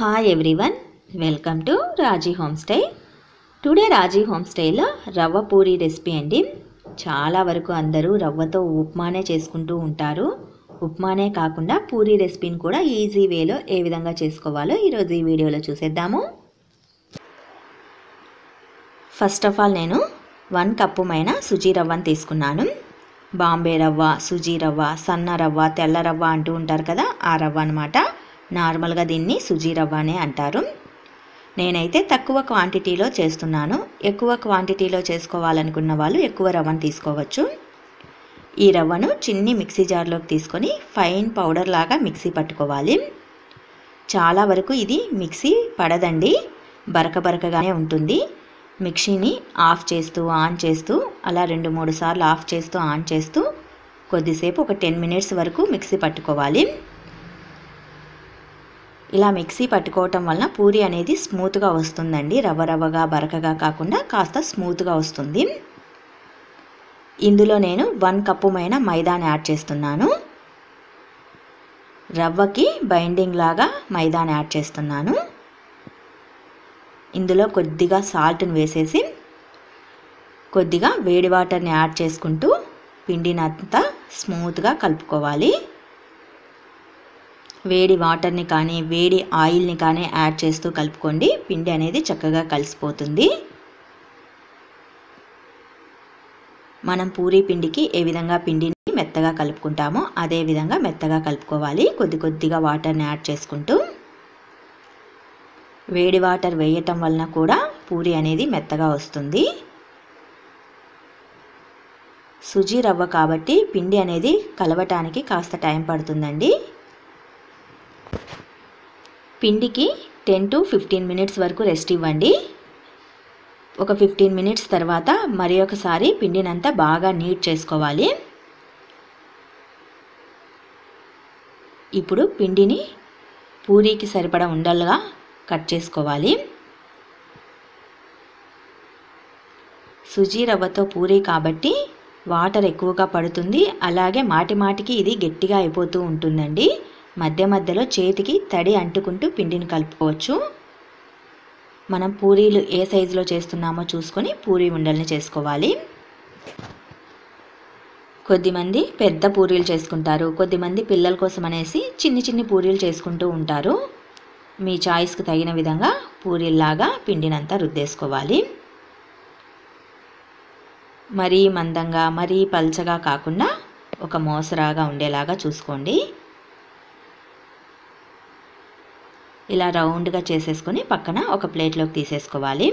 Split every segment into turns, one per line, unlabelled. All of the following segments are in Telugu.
hi everyone welcome to Raji home stay today Raji home స్టేలో రవ్వ పూరి రెసిపీ అండి చాలా వరకు అందరూ రవ్వతో ఉప్మానే చేసుకుంటూ ఉంటారు ఉప్మానే కాకుండా పూరి రెసిపీని కూడా ఈజీ వేలో ఏ విధంగా చేసుకోవాలో ఈరోజు ఈ వీడియోలో చూసేద్దాము ఫస్ట్ ఆఫ్ ఆల్ నేను వన్ కప్పు మైన సుజీ రవ్వను తీసుకున్నాను బాంబే రవ్వ సుజీ రవ్వ సన్న రవ్వ తెల్ల రవ్వ అంటూ ఉంటారు కదా ఆ రవ్వ అనమాట నార్మల్గా దీన్ని సుజీ రవ్వ అనే అంటారు నేనైతే తక్కువ క్వాంటిటీలో చేస్తున్నాను ఎక్కువ క్వాంటిటీలో చేసుకోవాలనుకున్న వాళ్ళు ఎక్కువ రవ్వను తీసుకోవచ్చు ఈ రవ్వను చిన్ని మిక్సీ జార్లోకి తీసుకొని ఫైన్ పౌడర్ లాగా మిక్సీ పట్టుకోవాలి చాలా వరకు ఇది మిక్సీ పడదండి బరక బరకగానే ఉంటుంది మిక్సీని ఆఫ్ చేస్తూ ఆన్ చేస్తూ అలా రెండు మూడు సార్లు ఆఫ్ చేస్తూ ఆన్ చేస్తూ కొద్దిసేపు ఒక టెన్ మినిట్స్ వరకు మిక్సీ పట్టుకోవాలి ఇలా మిక్సీ పట్టుకోవటం వలన పూరి అనేది స్మూత్గా వస్తుందండి రవ్వ రవ్వగా బరకగా కాకుండా కాస్త స్మూత్గా వస్తుంది ఇందులో నేను వన్ కప్పు మైన మైదాని యాడ్ చేస్తున్నాను రవ్వకి బైండింగ్ లాగా మైదాని యాడ్ చేస్తున్నాను ఇందులో కొద్దిగా సాల్ట్ని వేసేసి కొద్దిగా వేడి వాటర్ని యాడ్ చేసుకుంటూ పిండినంతా స్మూత్గా కలుపుకోవాలి వేడి వాటర్ని కానీ వేడి ఆయిల్ని కానీ యాడ్ చేస్తూ కలుపుకోండి పిండి అనేది చక్కగా కలిసిపోతుంది మనం పూరీ పిండికి ఏ విధంగా పిండిని మెత్తగా కలుపుకుంటామో అదే విధంగా మెత్తగా కలుపుకోవాలి కొద్ది కొద్దిగా వాటర్ని యాడ్ చేసుకుంటూ వేడి వాటర్ వేయటం వలన కూడా పూరి అనేది మెత్తగా వస్తుంది సుజీ రవ్వ కాబట్టి పిండి అనేది కలవటానికి కాస్త టైం పడుతుందండి పిండికి టెన్ టు ఫిఫ్టీన్ మినిట్స్ వరకు రెస్ట్ ఇవ్వండి ఒక ఫిఫ్టీన్ మినిట్స్ తర్వాత మరి ఒకసారి పిండినంతా బాగా నీట్ చేసుకోవాలి ఇప్పుడు పిండిని పూరీకి సరిపడా ఉండలుగా కట్ చేసుకోవాలి సుజీ రవ్వతో పూరీ కాబట్టి వాటర్ ఎక్కువగా పడుతుంది అలాగే మాటి మాటికి ఇది గట్టిగా అయిపోతూ ఉంటుందండి మధ్య మధ్యలో చేతికి తడి అంటుకుంటూ పిండిని కలుపుకోవచ్చు మనం పూరీలు ఏ సైజులో చేస్తున్నామో చూసుకొని పూరీ ఉండల్ని చేసుకోవాలి కొద్దిమంది పెద్ద పూరీలు చేసుకుంటారు కొద్దిమంది పిల్లల కోసం అనేసి చిన్ని చిన్ని పూరీలు చేసుకుంటూ ఉంటారు మీ చాయిస్కి తగిన విధంగా పూరీల్లాగా పిండినంతా రుద్దేసుకోవాలి మరీ మందంగా మరీ పల్చగా కాకుండా ఒక మోసరాగా ఉండేలాగా చూసుకోండి ఇలా రౌండ్గా చేసేసుకొని పక్కన ఒక ప్లేట్లోకి తీసేసుకోవాలి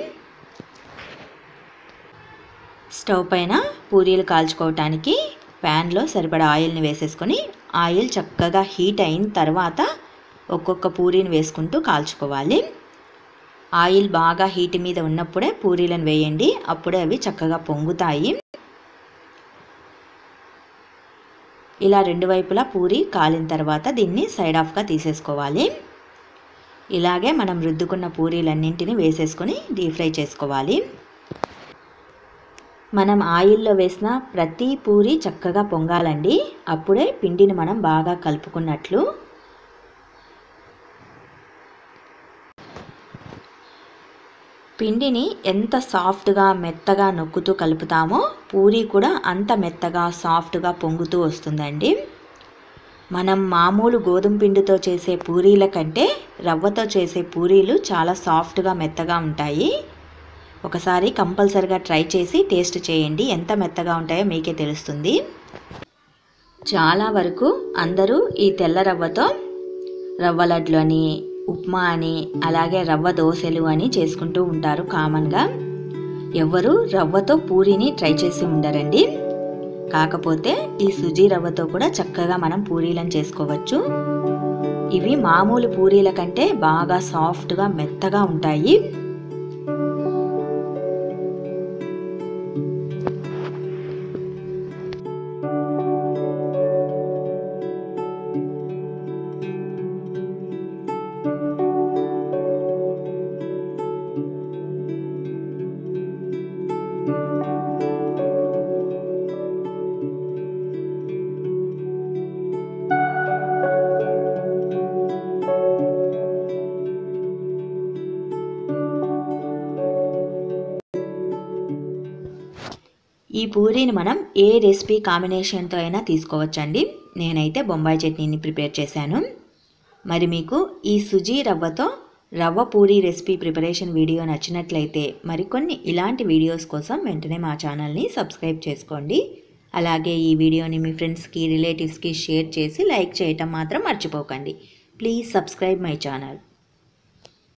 స్టవ్ పైన పూరీలు కాల్చుకోవటానికి ప్యాన్లో సరిపడా ఆయిల్ని వేసేసుకొని ఆయిల్ చక్కగా హీట్ అయిన తర్వాత ఒక్కొక్క పూరీని వేసుకుంటూ కాల్చుకోవాలి ఆయిల్ బాగా హీట్ మీద ఉన్నప్పుడే పూరీలను వేయండి అప్పుడే అవి చక్కగా పొంగుతాయి ఇలా రెండు వైపులా పూరి కాలిన తర్వాత దీన్ని సైడ్ ఆఫ్గా తీసేసుకోవాలి ఇలాగే మనం రుద్దుకున్న పూరీలన్నింటినీ వేసేసుకొని డీప్ ఫ్రై చేసుకోవాలి మనం ఆయిల్లో వేసిన ప్రతి పూరి చక్కగా పొంగాలండి అప్పుడే పిండిని మనం బాగా కలుపుకున్నట్లు పిండిని ఎంత సాఫ్ట్గా మెత్తగా నొక్కుతూ కలుపుతామో పూరి కూడా అంత మెత్తగా సాఫ్ట్గా పొంగుతూ వస్తుందండి మనం మామూలు గోధుమ పిండితో చేసే పూరీల కంటే రవ్వతో చేసే పూరీలు చాలా సాఫ్ట్గా మెత్తగా ఉంటాయి ఒకసారి కంపల్సరిగా ట్రై చేసి టేస్ట్ చేయండి ఎంత మెత్తగా ఉంటాయో మీకే తెలుస్తుంది చాలా వరకు అందరూ ఈ తెల్ల రవ్వతో రవ్వ లడ్లు అని ఉప్మా అని అలాగే రవ్వ దోశలు అని చేసుకుంటూ ఉంటారు కామన్గా ఎవరు రవ్వతో పూరీని ట్రై చేసి ఉండరండి కాకపోతే ఈ సుజీ రవ్వతో కూడా చక్కగా మనం పూరీలను చేసుకోవచ్చు ఇవి మామూలు పూరీల కంటే బాగా సాఫ్ట్గా మెత్తగా ఉంటాయి ఈ పూరీని మనం ఏ రెసిపీ కాంబినేషన్తో అయినా తీసుకోవచ్చండి నేనైతే బొంబాయి చట్నీని ప్రిపేర్ చేశాను మరి మీకు ఈ సుజీ రవ్వతో రవ్వ పూరీ రెసిపీ ప్రిపరేషన్ వీడియో నచ్చినట్లయితే మరికొన్ని ఇలాంటి వీడియోస్ కోసం వెంటనే మా ఛానల్ని సబ్స్క్రైబ్ చేసుకోండి అలాగే ఈ వీడియోని మీ ఫ్రెండ్స్కి రిలేటివ్స్కి షేర్ చేసి లైక్ చేయటం మాత్రం మర్చిపోకండి ప్లీజ్ సబ్స్క్రైబ్ మై ఛానల్